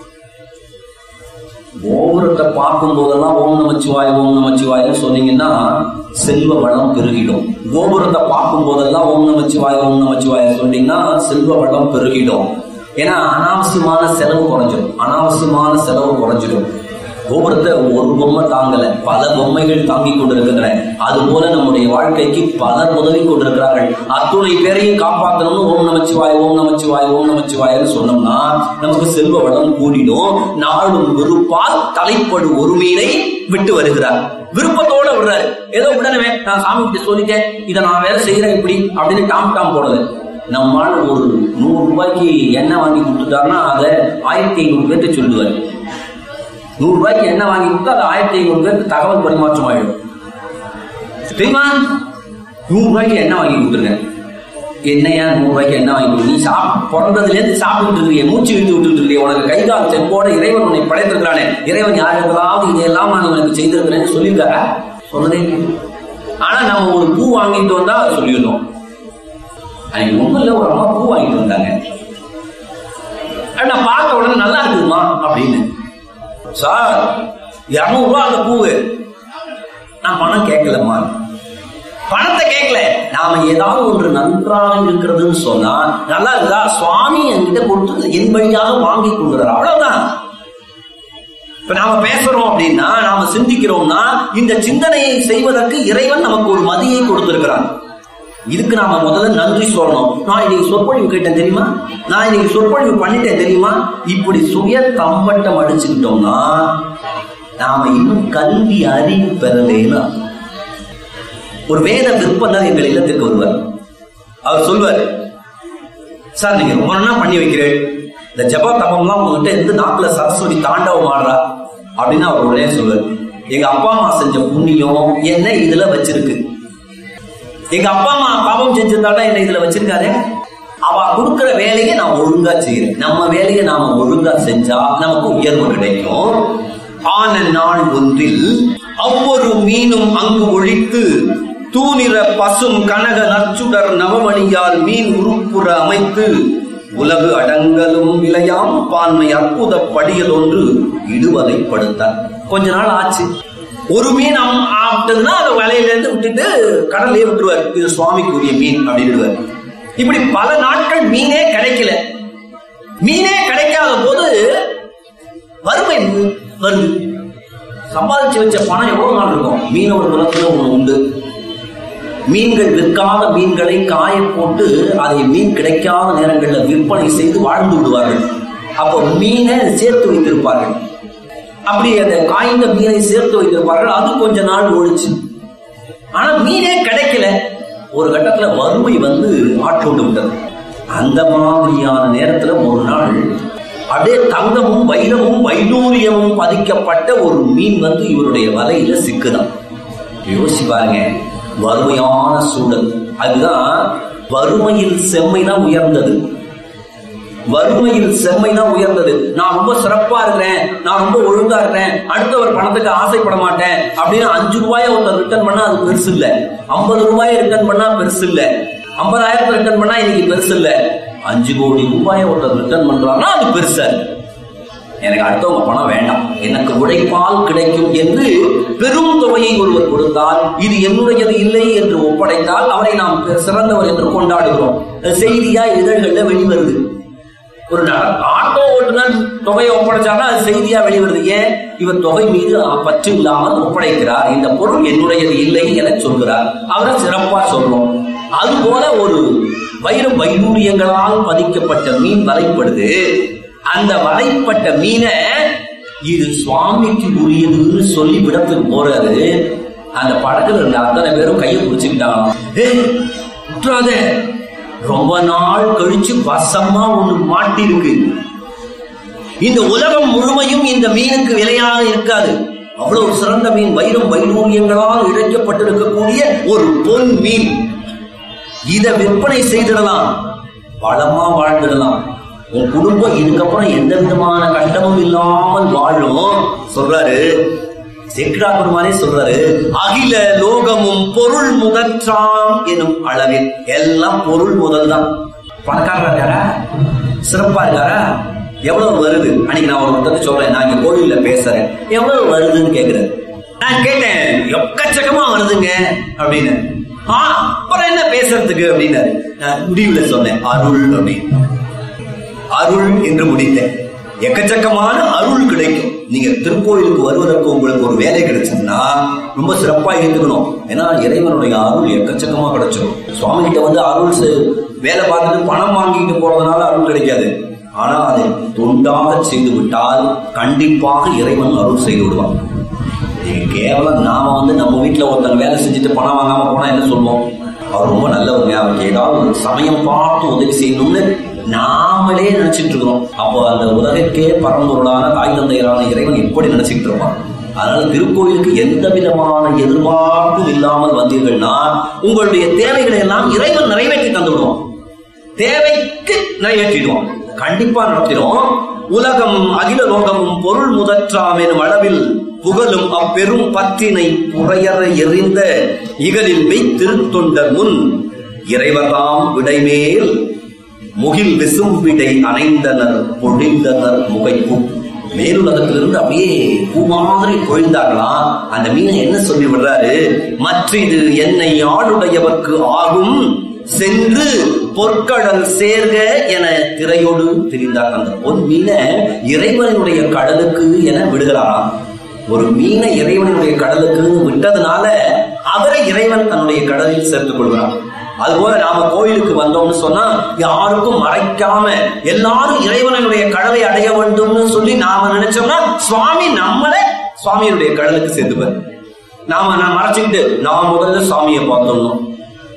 கோபுரத்தை பார்க்கும் போதெல்லாம் ஓம் நமச்சிவாய ஓம் நமச்சிவாயன்னு சொன்னீங்கன்னா செல்வ வளம் பெருகிடும் கோபுரத்தை பார்க்கும் போதெல்லாம் ஓம் நமச்சிவாய ஓம் நமச்சிவாய சொன்னீங்கன்னா செல்வ வளம் பெருகிடும் ஏன்னா அனாவசியமான செலவு குறைஞ்சிடும் அனாவசியமான செலவு குறைஞ்சிடும் கோபுரத்தை ஒரு பொம்மை தாங்கல பல பொம்மைகள் தாங்கி கொண்டிருக்கின்றன அது போல நம்முடைய வாழ்க்கைக்கு பலர் உதவி கொண்டிருக்கிறார்கள் அத்துணை பேரையும் காப்பாற்றணும்னு ஓம் நமச்சிவாய் ஓம் நமச்சிவாய் ஓம் நமச்சிவாயன்னு சொன்னோம்னா நமக்கு செல்வ வளம் கூடிடும் நாளும் விருப்பால் தலைப்படு ஒரு மீனை விட்டு வருகிறார் விருப்பத்தோட விடுறாரு ஏதோ உடனே நான் சாமி கிட்ட சொல்லிட்டேன் இதை நான் வேலை செய்யறேன் இப்படி அப்படின்னு டாம் டாம் போடல நம்மால் ஒரு நூறு ரூபாய்க்கு எண்ணெய் வாங்கி கொடுத்துட்டாருன்னா அதை ஆயிரத்தி ஐநூறு பேர்த்து சொல்லுவார் நூறு ரூபாய்க்கு எண்ணெய் வாங்கி கொடுத்தா அது ஆயிரத்தி ஐநூறு பேருக்கு தகவல் பரிமாற்றம் ஆயிடும் தெரியுமா நூறு ரூபாய்க்கு எண்ணெய் வாங்கி கொடுத்துருக்கேன் என்னையா நூறு ரூபாய்க்கு என்ன வாங்கி கொடு? நீ சாப் பிறந்ததுல இருந்து சாப்பிட்டு இருக்கிய மூச்சு விட்டு விட்டு இருக்கிய உனக்கு கை கால் செப்போட இறைவன் உன்னை படைத்திருக்கிறானே இறைவன் யாருக்கெல்லாம் இதையெல்லாம் நான் உனக்கு செய்திருக்கிறேன்னு சொல்லியிருக்காரா சொன்னதே இல்லை. ஆனா நம்ம ஒரு பூ வாங்கிட்டு வந்தா அதை சொல்லிடணும் அன்னைக்கு ஒண்ணும் இல்ல ஒரு அம்மா பூ வாங்கிட்டு வந்தாங்க நான் பார்த்த உடனே நல்லா இருக்குதுமா அப்படின்னு சார் இரநூறுவா அந்த பூவு நான் பணம் கேட்கலம்மா பணத்தை கேட்கல நாம ஏதாவது ஒன்று நன்றாக இருக்கிறதுன்னு சொன்னா நல்லா இருக்குதா சுவாமி என்கிட்ட கொடுத்து என் வழியாக வாங்கி கொடுக்குறாரு அவ்வளவுதான் இப்ப நாம பேசுறோம் அப்படின்னா நாம சிந்திக்கிறோம்னா இந்த சிந்தனையை செய்வதற்கு இறைவன் நமக்கு ஒரு மதியை கொடுத்திருக்கிறான் இதுக்கு நாம முதல்ல நன்றி சொல்லணும் நான் இன்னைக்கு சொற்பொழிவு கேட்டேன் தெரியுமா நான் இன்னைக்கு சொற்பொழிவு பண்ணிட்டேன் தெரியுமா இப்படி சுய தம்பட்டம் அடிச்சுக்கிட்டோம்னா நாம இன்னும் கல்வி அறிவு பெறலேன்னு அர்த்தம். ஒரு வேத விற்பனர் எங்கள் இல்லத்திற்கு வருவார் அவர் சொல்வாரு சார் நீங்க ரொம்ப நாளா பண்ணி வைக்கிறேன் இந்த ஜப தபம்லாம் உங்ககிட்ட இருந்து நாக்குல சரஸ்வதி தாண்டவம் ஆடுறா அப்படின்னு அவர் உடனே சொல்வாரு எங்க அப்பா அம்மா செஞ்ச புண்ணியம் என்ன இதுல வச்சிருக்கு எங்க அப்பா அம்மா பாவம் செஞ்சிருந்தாலும் என்ன இதுல வச்சிருக்காரு அவ கொடுக்கிற வேலையை நான் ஒழுங்கா செய்யறேன் நம்ம வேலையை நாம ஒழுங்கா செஞ்சா நமக்கு உயர்வு கிடைக்கும் ஆன நாள் ஒன்றில் ஒவ்வொரு மீனும் அங்கு ஒழித்து தூணிற பசும் கனக நற்சுடர் நவமணியால் மீன் உருப்புற அமைத்து உலகு அடங்கலும் விளையாம் பான்மை அற்புத படியல் ஒன்று இடுவதை படுத்தார் கொஞ்ச நாள் ஆச்சு ஒரு மீன் அம்- ஆப்டதுன்னா அதை வலையில இருந்து விட்டுட்டு கடல்லே விட்டுருவார் இது சுவாமிக்குரிய மீன் அப்படின்னுவார் இப்படி பல நாட்கள் மீனே கிடைக்கல மீனே கிடைக்காத போது வறுமை வருது சம்பாதிச்சு வச்ச பணம் எவ்வளவு நாள் இருக்கும் மீனவர் குலத்துல ஒண்ணு உண்டு மீன்கள் விற்காத மீன்களை காய போட்டு அதை மீன் கிடைக்காத நேரங்களில் விற்பனை செய்து வாழ்ந்து விடுவார்கள் அப்போ மீனை சேர்த்து வைத்திருப்பார்கள் அப்படி அந்த காய்ந்த மீனை சேர்த்து வைத்திருப்பார்கள் அது கொஞ்ச நாள் ஒழிச்சு ஆனா மீனே கிடைக்கல ஒரு கட்டத்துல வறுமை வந்து ஆட்கொண்டு விட்டது அந்த மாதிரியான நேரத்துல ஒரு நாள் அப்படியே தங்கமும் வைரமும் வைடூரியமும் பதிக்கப்பட்ட ஒரு மீன் வந்து இவருடைய வலையில சிக்குதான் யோசிச்சு பாருங்க வறுமையான சூழல் அதுதான் வறுமையில் செம்மை தான் உயர்ந்தது வறுமையில் செம்மை தான் உயர்ந்தது நான் ரொம்ப சிறப்பா இருக்கிறேன் நான் ரொம்ப ஒழுங்கா இருக்கிறேன் அடுத்தவர் பணத்துக்கு ஆசைப்பட மாட்டேன் அப்படின்னு அஞ்சு ரூபாயை ஒருத்தர் ரிட்டர்ன் பண்ணா அது பெருசு இல்ல ஐம்பது ரூபாயை ரிட்டர்ன் பண்ணா பெருசு இல்ல ஐம்பதாயிரத்தை ரிட்டர்ன் பண்ணா இன்னைக்கு பெருசு இல்ல அஞ்சு கோடி ரூபாயை ஒருத்தர் ரிட்டர்ன் பண்றாங்கன்னா அது பெருசா இருக்கு. எனக்கு அடுத்தவங்க பணம் வேண்டாம் எனக்கு உழைப்பால் கிடைக்கும் என்று பெரும் தொகையை ஒருவர் கொடுத்தால் இது என்னுடையது இல்லை என்று ஒப்படைத்தால் அவரை நாம் பெ- சிறந்தவர் என்று கொண்டாடுகிறோம் செய்தியா இதழ்கள்ல வெளிவருது ஒரு ந- ஆட்டோ ஓட்டுநர் தொகையை ஒப்படைச்சாங்கன்னா அது செய்தியா வெளிவருது ஏன் இவர் தொகை மீது பற்று இல்லாமல் ஒப்படைக்கிறார் இந்த பொருள் என்னுடையது இல்லை என சொல்கிறார் அவரை சிறப்பா சொல்றோம் அதுபோல ஒரு வைரம் வைடூரியங்களால் பதிக்கப்பட்ட மீன் வலைப்படுது அந்த வலைப்பட்ட மீனை இது சுவாமிக்கு உரியதுன்னு சொல்லி விடத்துக்கு போறாரு அந்த படத்துல இருந்த அத்தனை பேரும் கையை பிடிச்சுக்கிட்டாங்களாம் ஏய் விட்டுறாத ரொம்ப நாள் கழிச்சு வசமா ஒண்ணு மாட்டிருக்கு இந்த உலகம் முழுமையும் இந்த மீனுக்கு விலையாக இருக்காது அவ்வளவு சிறந்த மீன் வைரம் வைடூரியங்களால் இழைக்கப்பட்டிருக்கக்கூடிய ஒரு பொன் மீன் இத விற்பனை செய்திடலாம் வளமா வாழ்ந்துடலாம் உன் குடும்பம் இதுக்கப்புறம் எந்த விதமான கஷ்டமும் இல்லாமல் வாழும் சொல்றாரு செக்ரா பெருமானே சொல்றாரு அகில லோகமும் பொருள் முதற்றாம் எனும் அளவில் எல்லாம் பொருள் முதல் தான் பணக்காரரா இருக்காரா சிறப்பா இருக்காரா எவ்வளவு வருது அன்னைக்கு நான் ஒரு ஒருத்தர் சொல்றேன் நான் இங்க கோயில்ல பேசுறேன் எவ்வளவு வருதுன்னு கேக்குறேன் நான் கேட்டேன் எக்கச்சக்கமா வருதுங்க அப்படின்னு ஆ அப்புறம் என்ன பேசுறதுக்கு அப்படின்னாரு நான் முடிவுல சொன்னேன் அருள் அப்படின்னு அருள் என்று முடித்தேன் எக்கச்சக்கமான அருள் கிடைக்கும் நீங்க திருக்கோயிலுக்கு வருவதற்கு உங்களுக்கு ஒரு வேலை கிடைச்சதுன்னா ரொம்ப சிறப்பா இருந்துக்கணும் ஏன்னா இறைவனுடைய அருள் எக்கச்சக்கமா கிடைச்சிடும் சுவாமி கிட்ட வந்து அருள் செ- வேலை பார்த்துட்டு பணம் வாங்கிட்டு போறதுனால அருள் கிடைக்காது ஆனா அதை தொண்டாக செய்து விட்டால் கண்டிப்பாக இறைவன் அருள் செய்து விடுவான் இது கேவலம் நாம வந்து நம்ம வீட்டுல ஒருத்தங்க வேலை செஞ்சுட்டு பணம் வாங்காம போனா என்ன சொல்லுவோம் அவர் ரொம்ப நல்லவருங்க அவருக்கு ஏதாவது ஒரு சமயம் பார்த்து உதவி செய்யணும்னு நாமளே நினைச்சிட்டு இருக்கிறோம் அப்போ அந்த உலகக்கே பரம்பொருளான தாய் தந்தையரான இறைவன் எப்படி நினைச்சிட்டு இருப்பான் அதனால திருக்கோயிலுக்கு எந்த விதமான எதிர்பார்ப்பும் இல்லாமல் வந்தீர்கள்னா உங்களுடைய தேவைகளை எல்லாம் இறைவன் நிறைவேற்றி தந்து விடுவான் தேவைக்கு நிறைவேற்றிடுவோம் கண்டிப்பா நடத்திடும் உலகம் அகில லோகமும் பொருள் முதற்றாம் எனும் அளவில் புகழும் அப்பெரும் பற்றினை புறையற எறிந்த இகலில் மெய் திருத்தொண்டர் முன் இறைவதாம் விடைமேல் முகில் விசும்பிடை அணைந்தனர் பொழிந்தனர் முகைப்பு மேலுலகத்திலிருந்து அப்படியே பூ மாதிரி பொழிந்தார்களாம் அந்த மீனை என்ன சொல்லி விடுறாரு மற்றிது என்னை ஆளுடையவர்க்கு ஆகும் சென்று பொற்கடல் சேர்க என திரையோடு திரிந்தார் அந்த பொன் மீனை இறைவனுடைய கடலுக்கு என விடுகிறாராம் ஒரு மீனை இறைவனுடைய கடலுக்கு விட்டதுனால அவரை இறைவன் தன்னுடைய கடலில் சேர்த்துக் கொள்கிறான் அதுபோல நாம கோயிலுக்கு வந்தோம்னு சொன்னா யாருக்கும் மறைக்காம எல்லாரும் இறைவனுடைய கடலை அடைய வேண்டும்னு சொல்லி நாம நினைச்சோம்னா சுவாமி நம்மளை சுவாமியுடைய கடலுக்கு சேர்த்துப்பார் நாம நான் மறைச்சுக்கிட்டு நான் முதல்ல சுவாமியை பார்த்தோம்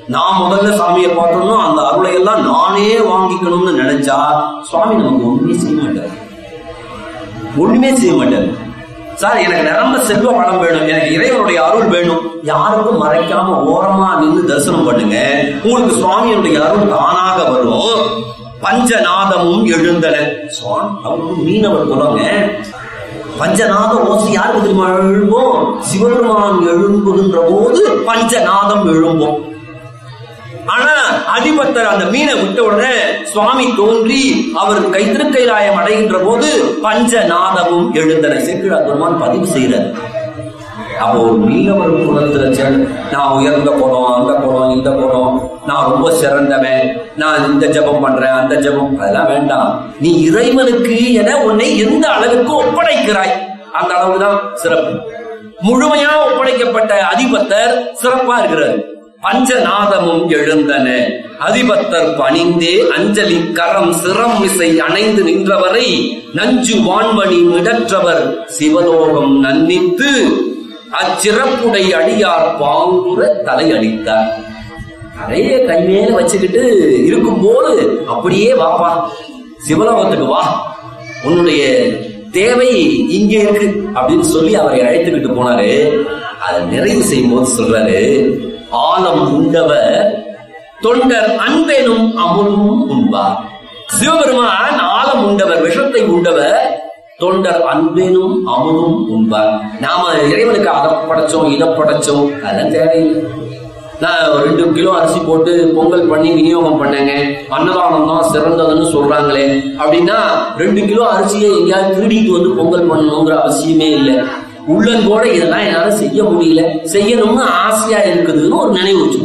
நான் முதல்ல சாமியை பார்த்தோம்னா அந்த அருளை எல்லாம் நானே வாங்கிக்கணும்னு நினைச்சா சுவாமி நமக்கு ஒண்ணுமே செய்ய மாட்டார் ஒண்ணுமே செய்ய மாட்டார் சார் எனக்கு நிரம்ப செல்வ வளம் வேணும் எனக்கு இறைவனுடைய அருள் வேணும் யாருக்கும் மறைக்காம ஓரமா நின்று தரிசனம் பண்ணுங்க உங்களுக்கு சுவாமியுடைய அருள் தானாக வரும் பஞ்சநாதமும் எழுந்தன சுவாமி அவருக்கு மீனவர் குலங்க பஞ்சநாத ஓசை யாருக்கு தெரியுமா எழும்போம் சிவபெருமான் எழும்புகின்ற போது பஞ்சநாதம் எழும்போம் ஆனா அதிபத்தர் அந்த மீனை விட்ட உடனே சுவாமி தோன்றி அவர் கைத்திருக்கைலாயம் அடைகின்ற போது பஞ்சநாதமும் எழுந்தன சேக்கிழார் பெருமான் பதிவு செய்கிறார் அப்போ ஒரு மீனவர் குலத்துல சேர்ந்து நான் உயர்ந்த குலம் அந்த குலம் இந்த குலம் நான் ரொம்ப சிறந்தவன் நான் இந்த ஜெபம் பண்றேன் அந்த ஜெபம் அதெல்லாம் வேண்டாம் நீ இறைவனுக்கு என உன்னை எந்த அளவுக்கு ஒப்படைக்கிறாய் அந்த அளவுதான் சிறப்பு முழுமையா ஒப்படைக்கப்பட்ட அதிபத்தர் சிறப்பா இருக்கிறார் பஞ்சநாதமும் எழுந்தன அதிபத்தர் பணிந்தே அஞ்சலி கரம் சிரம் இசை அணைந்து நின்றவரை நஞ்சு வான்மணி மிடற்றவர் சிவலோகம் நன்னித்து அச்சிறப்புடை அடியார் பாங்குற தலையடித்தார் தலைய கைமேல வச்சுக்கிட்டு இருக்கும்போது அப்படியே வாப்பா சிவலோகத்துக்கு வா உன்னுடைய தேவை இங்கே இருக்கு அப்படின்னு சொல்லி அவரை அழைத்துக்கிட்டு போனாரு அதை நிறைவு செய்யும் போது சொல்றாரு ஆலம் உண்டவர் தொண்டர் அன்பெனும் அமுதும் உண்பார் சிவபெருமான் ஆலம் உண்டவர் விஷத்தை உண்டவர் தொண்டர் அன்பெனும் அமுதும் உண்பார் நாம இறைவனுக்கு அதை படைச்சோம் இதை படைச்சோம் அதெல்லாம் தேவையில்லை நான் ஒரு ரெண்டு கிலோ அரிசி போட்டு பொங்கல் பண்ணி விநியோகம் பண்ணேங்க அன்னதானம் தான் சிறந்ததுன்னு சொல்றாங்களே அப்படின்னா ரெண்டு கிலோ அரிசியை எங்கேயாவது திருடிட்டு வந்து பொங்கல் பண்ணணுங்கிற அவசியமே இல்லை உள்ளங்கோட இதெல்லாம் என்னால செய்ய முடியல செய்யணும்னு ஆசையா இருக்குதுன்னு ஒரு நினைவு வச்சு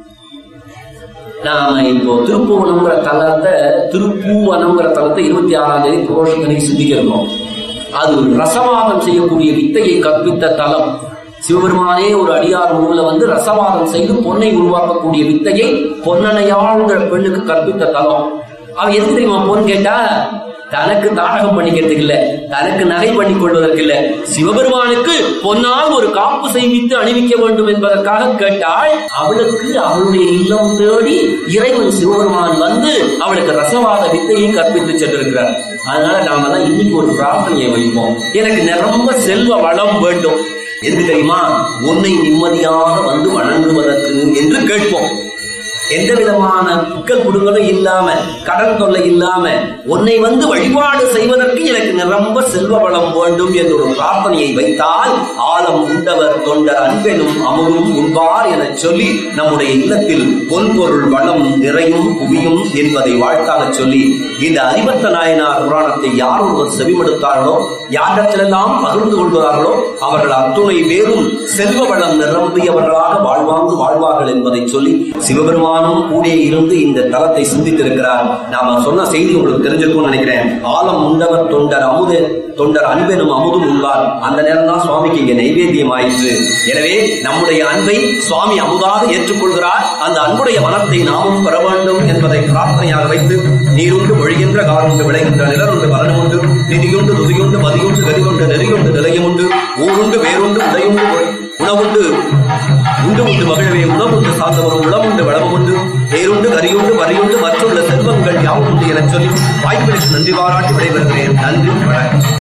நாம இப்போ திருப்புவனம்ங்கிற தலத்தை திருப்பூவனம்ங்கிற தலத்தை இருபத்தி ஆறாம் தேதி புரோஷகனை சிந்திக்க இருக்கோம் அது ரசவாதம் செய்யக்கூடிய வித்தையை கற்பித்த தலம் சிவபெருமானே ஒரு அடியார் ஊர்ல வந்து ரசவாதம் செய்து பொன்னை உருவாக்கக்கூடிய வித்தையை பொன்னணையாளுங்கிற பெண்ணுக்கு கற்பித்த தலம் அவ எதுக்கு தெரியுமா பொன் கேட்டா தனக்கு தாடகம் பண்ணிக்கிறதுக்கு இல்ல தனக்கு நகை பண்ணி கொள்வதற்கு இல்ல சிவபெருமானுக்கு பொன்னால் ஒரு காப்பு செய்வித்து அணிவிக்க வேண்டும் என்பதற்காக கேட்டால் அவளுக்கு அவளுடைய இல்லம் தேடி இறைவன் சிவபெருமான் வந்து அவளுக்கு ரசவாத வித்தையை கற்பித்து சென்றிருக்கிறார் அதனால நாம தான் இன்னைக்கு ஒரு பிரார்த்தனையை வைப்போம் எனக்கு நிரம்ப செல்வ வளம் வேண்டும் எதுக்கு தெரியுமா உன்னை நிம்மதியாக வந்து வணங்குவதற்கு என்று கேட்போம் எந்த விதமான புக்கல் புடுங்களும் இல்லாம கடன் தொல்லை இல்லாம உன்னை வந்து வழிபாடு செய்வதற்கு எனக்கு நிரம்ப செல்வ வளம் வேண்டும் என்ற ஒரு பிரார்த்தனையை வைத்தால் ஆழம் உண்டவர் தொண்டர் அன்பெனும் அமுதும் உண்பார் என சொல்லி நம்முடைய இல்லத்தில் பொன்பொருள் வளம் நிறையும் குவியும் என்பதை வாழ்த்தாக சொல்லி இந்த அதிபத்த நாயனார் புராணத்தை யார் ஒருவர் செவிமடுத்தார்களோ யாரிடத்திலெல்லாம் பகிர்ந்து கொள்கிறார்களோ அவர்கள் அத்துணை பேரும் செல்வ வளம் நிரம்பியவர்களாக வாழ்வாங்கு வாழ்வார்கள் என்பதை சொல்லி சிவபெருமானும் கூட இருந்து இந்த தலத்தை சிந்தித்திருக்கிறார் நாம சொன்ன செய்தி உங்களுக்கு தெரிஞ்சிருக்கும்னு நினைக்கிறேன் ஆலம் உண்டவர் தொண்டர் அமுது தொண்டர் அன்பெனும் அமுதும் உள்வார் அந்த நேரம் தான் சுவாமிக்கு இங்க நைவேத்தியம் ஆயிற்று எனவே நம்முடைய அன்பை சுவாமி அமுதாக ஏற்றுக்கொள்கிறார் அந்த அன்புடைய மனத்தை நாமும் பெற வேண்டும் என்பதை பிரார்த்தனையாக வைத்து நீருண்டு ஒழுகின்ற காருண்டு விளைகின்ற நிலருண்டு மரணமுண்டு நிதியுண்டு துதியுண்டு மதியுண்டு கதியுண்டு நெறியுண்டு நிலையமுண்டு ஊருண்டு வேறுண்டு உடையுண்டு உணவுண்டு உண்டு உண்டு மகிழவே உணவுண்டு சார்ந்தவரும் உளமுண்டு வளமுண்டு பேருண்டு கரியுண்டு வரியுண்டு மற்றுள்ள செல்வங்கள் யாவும் உண்டு எனச் சொல்லி வாய்ப்பிற்கு நன்றி பாராட்டி விடைபெறுகிறேன் நன்றி வணக்கம்